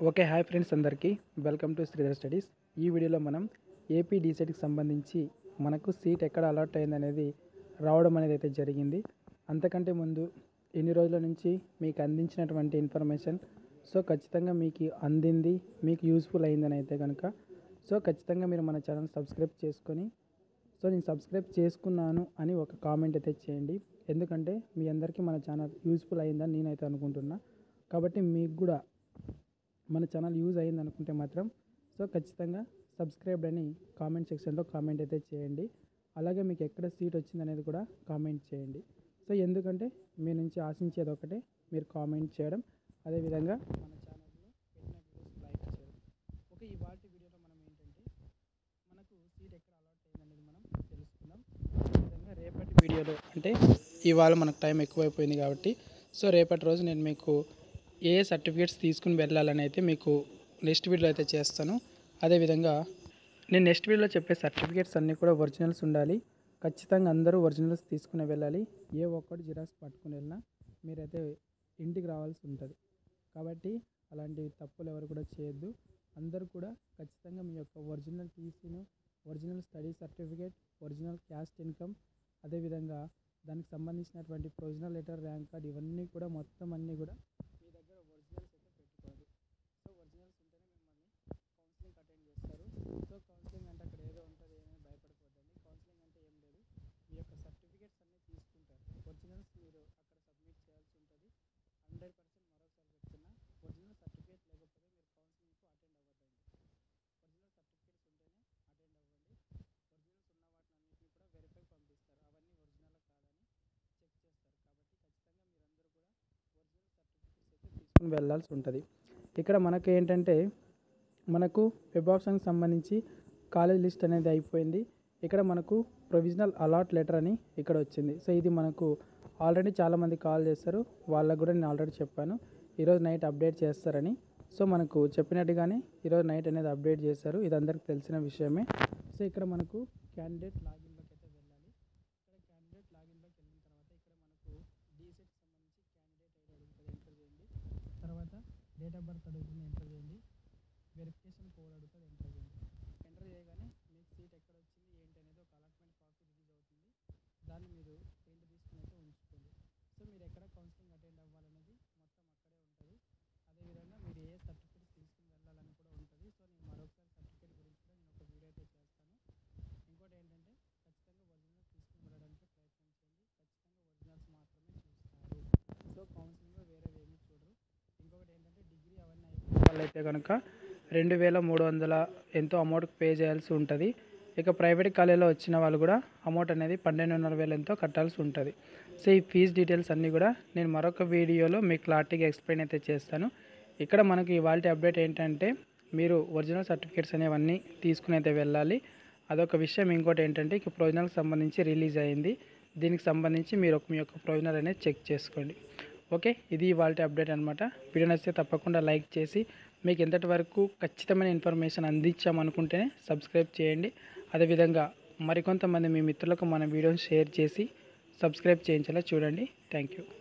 okay hi friends అందరికీ welcome to Sridhar studies ఈ వీడియోలో మనం ఏపీ డీసెట్కి సంబంధించి మనకు సీట్ ఎక్కడ అలాట్ అయింది అనేది రావడం అనేది అయితే జరిగింది అంతకంటే ముందు ఎన్ని రోజుల నుంచి మీకు అందించినటువంటి ఇన్ఫర్మేషన్ సో ఖచ్చితంగా మీకు అందింది మీకు యూస్ఫుల్ అయిందని అయితే కనుక సో ఖచ్చితంగా మీరు మన ఛానల్ సబ్స్క్రైబ్ చేసుకొని సో నేను సబ్స్క్రైబ్ చేసుకున్నాను అని ఒక కామెంట్ అయితే చేయండి ఎందుకంటే మీ అందరికీ మన ఛానల్ యూస్ఫుల్ అయిందని నేనైతే అనుకుంటున్నా కాబట్టి మీకు కూడా మన ఛానల్ యూజ్ అయింది అనుకుంటే మాత్రం సో ఖచ్చితంగా సబ్స్క్రైబ్ అని కామెంట్ సెక్షన్లో కామెంట్ అయితే చేయండి అలాగే మీకు ఎక్కడ సీట్ వచ్చింది అనేది కూడా కామెంట్ చేయండి సో ఎందుకంటే మీ నుంచి ఆశించేది ఒకటే మీరు కామెంట్ చేయడం అదేవిధంగా మన ఛానల్లో పెట్టిన వీడియోస్ లైక్ చేయడం ఓకే ఈ వాటి వీడియోలో మనం ఏంటంటే మనకు సీట్ ఎక్కడ అలాట్ అయింది అనేది మనం తెలుసుకుందాం అదేవిధంగా రేపటి వీడియోలో అంటే ఇవాళ మనకు టైం ఎక్కువైపోయింది కాబట్టి సో రేపటి రోజు నేను మీకు ఏ సర్టిఫికేట్స్ తీసుకుని వెళ్ళాలని అయితే మీకు నెక్స్ట్ వీడియోలో అయితే చేస్తాను అదేవిధంగా నేను నెక్స్ట్ వీడియోలో చెప్పే సర్టిఫికేట్స్ అన్నీ కూడా ఒరిజినల్స్ ఉండాలి ఖచ్చితంగా అందరూ ఒరిజినల్స్ తీసుకుని వెళ్ళాలి ఏ ఒక్కటి జిరాక్స్ పట్టుకుని వెళ్ళినా మీరైతే ఇంటికి రావాల్సి ఉంటుంది కాబట్టి అలాంటి తప్పులు ఎవరు కూడా చేయొద్దు అందరూ కూడా ఖచ్చితంగా మీ యొక్క ఒరిజినల్ టీసీను original study certificate original caste income అదేవిధంగా దానికి సంబంధించినటువంటి ప్రొవిజనల్ లెటర్ ర్యాంక్ కార్డ్ ఇవన్నీ కూడా మొత్తం అన్నీ కూడా మీ దగ్గర ఒరిజినల్స్ అయితే పెట్టుకోండి సో ఒరిజినల్స్ ఉంటేనే మిమ్మల్ని కౌన్సిలింగ్ అటెండ్ చేస్తారు సో కౌన్సిలింగ్ అంటే అక్కడ ఏదో ఉంటుంది ఏమీ భయపడిపోద్దండి కౌన్సిలింగ్ అంటే ఏం లేదు మీ యొక్క సర్టిఫికేట్స్ అన్నీ తీసుకుంటారు ఒరిజినల్స్ మీరు అక్కడ సబ్మిట్ చేయాల్సి ఉంటుంది హండ్రెడ్ పర్సెంట్ మరోసారి చెప్తున్నా ఒరిజినల్ సర్టిఫికేట్ లేకపోతే మీరు కౌన్సిలింగ్కు అటెండ్ అవ్వద్దండి ఒరిజినల్ సర్టిఫికేట్స్ ఉంటేనే అటెండ్ అవ్వండి ఒరిజినల్స్ ఉన్న వాటిని అన్నింటినీ కూడా వెరిఫై పంపిస్తారు అవన్నీ ఒరిజినల్ కాదని చెక్ చేస్తారు కాబట్టి ఖచ్చితంగా మీరందరూ కూడా ఒరిజినల్ సర్టిఫికేట్స్ అయితే తీసుకుని వెళ్ళాల్సి ఉంటుంది ఇక్కడ మనకు ఏంటంటే మనకు వెబ్ ఆప్షన్కి సంబంధించి కాలేజ్ లిస్ట్ అనేది అయిపోయింది ఇక్కడ మనకు ప్రొవిజనల్ అలాట్ లెటర్ అని ఇక్కడ వచ్చింది సో ఇది మనకు ఆల్రెడీ చాలామంది కాల్ చేస్తారు వాళ్ళకు కూడా నేను ఆల్రెడీ చెప్పాను ఈరోజు నైట్ అప్డేట్ చేస్తారని సో మనకు చెప్పినట్టుగానే ఈరోజు నైట్ అనేది అప్డేట్ చేశారు ఇది అందరికి తెలిసిన విషయమే సో ఇక్కడ మనకు క్యాండిడేట్ లాగిన్లోకి అయితే వెళ్ళాలి ఇక్కడ క్యాండిడేట్ లాగిన్లోకి వెళ్ళిన తర్వాత ఇక్కడ మనకు డీసెట్ సంబంధించి క్యాండిడేట్ ఐడి అడుగుతుంది ఎంటర్ చేయండి తర్వాత డేట్ ఆఫ్ బర్త్ అడుగుతుంది ఎంటర్ చేయండి వెరిఫికేషన్ కోడ్ అడుగుతుంది ఎంటర్ చేయండి ఎంటర్ చేయగానే మీకు సీట్ ఎక్కడ వచ్చింది ఏంటి అనేది ఒక అలాట్మెంట్ కాపీ రిలీజ్ అవుతుంది దాన్ని మీరు ప్రింట్ తీసుకుని అయితే ఉంచుకోండి సో మీరు ఎక్కడ కౌన్సిలింగ్ అటెండ్ అవ్వాలనేది మొత్తం అక్కడే ఉంటుంది అదేవిధంగా మీరు ఏ సర్టిఫికేట్ తీసుకుని వెళ్ళాలని కూడా ఉంటుంది సో నేను మరొకసారి సర్టిఫికేట్ గురించి కూడా నేను ఒక వీడియో అయితే చేస్తాను ఇంకోటి ఏంటంటే ఖచ్చితంగా ఒరిజినల్స్ తీసుకుని వెళ్ళడానికి ప్రయత్నం చేయండి ఖచ్చితంగా ఒరిజినల్స్ మాత్రమే చూస్తారు సో కౌన్సిలింగ్లో వేరేవి ఏమీ చూడరు ఇంకొకటి ఏంటంటే డిగ్రీ అవన్నీ అయిపోయిన వాళ్ళైతే కనుక రెండు వేల మూడు వందల ఎంతో అమౌంట్ పే చేయాల్సి ఉంటుంది ఇక ప్రైవేట్ కాలేజీలో వచ్చిన వాళ్ళు కూడా అమౌంట్ అనేది పన్నెండున్నర వేలు ఎంతో కట్టాల్సి ఉంటుంది సో ఈ ఫీజ్ డీటెయిల్స్ అన్నీ కూడా నేను మరొక వీడియోలో మీకు క్లారిటీగా ఎక్స్ప్లెయిన్ అయితే చేస్తాను ఇక్కడ మనకి ఇవాళ అప్డేట్ ఏంటంటే మీరు ఒరిజినల్ సర్టిఫికేట్స్ అనేవన్నీ తీసుకుని అయితే వెళ్ళాలి అదొక విషయం ఇంకోటి ఏంటంటే ఇక ప్రొవిజనల్కి సంబంధించి రిలీజ్ అయింది దీనికి సంబంధించి మీరు ఒక మీ యొక్క ప్రొవిజనల్ అనేది చెక్ చేసుకోండి ఓకే ఇది ఇవాళ అప్డేట్ అనమాట వీడియో నచ్చితే తప్పకుండా లైక్ చేసి మీకు ఎంతటి వరకు ఖచ్చితమైన ఇన్ఫర్మేషన్ అందించామనుకుంటేనే సబ్స్క్రైబ్ చేయండి అదేవిధంగా మరికొంతమంది మీ మిత్రులకు మన వీడియోని షేర్ చేసి సబ్స్క్రైబ్ చేయించేలా చూడండి థ్యాంక్ యూ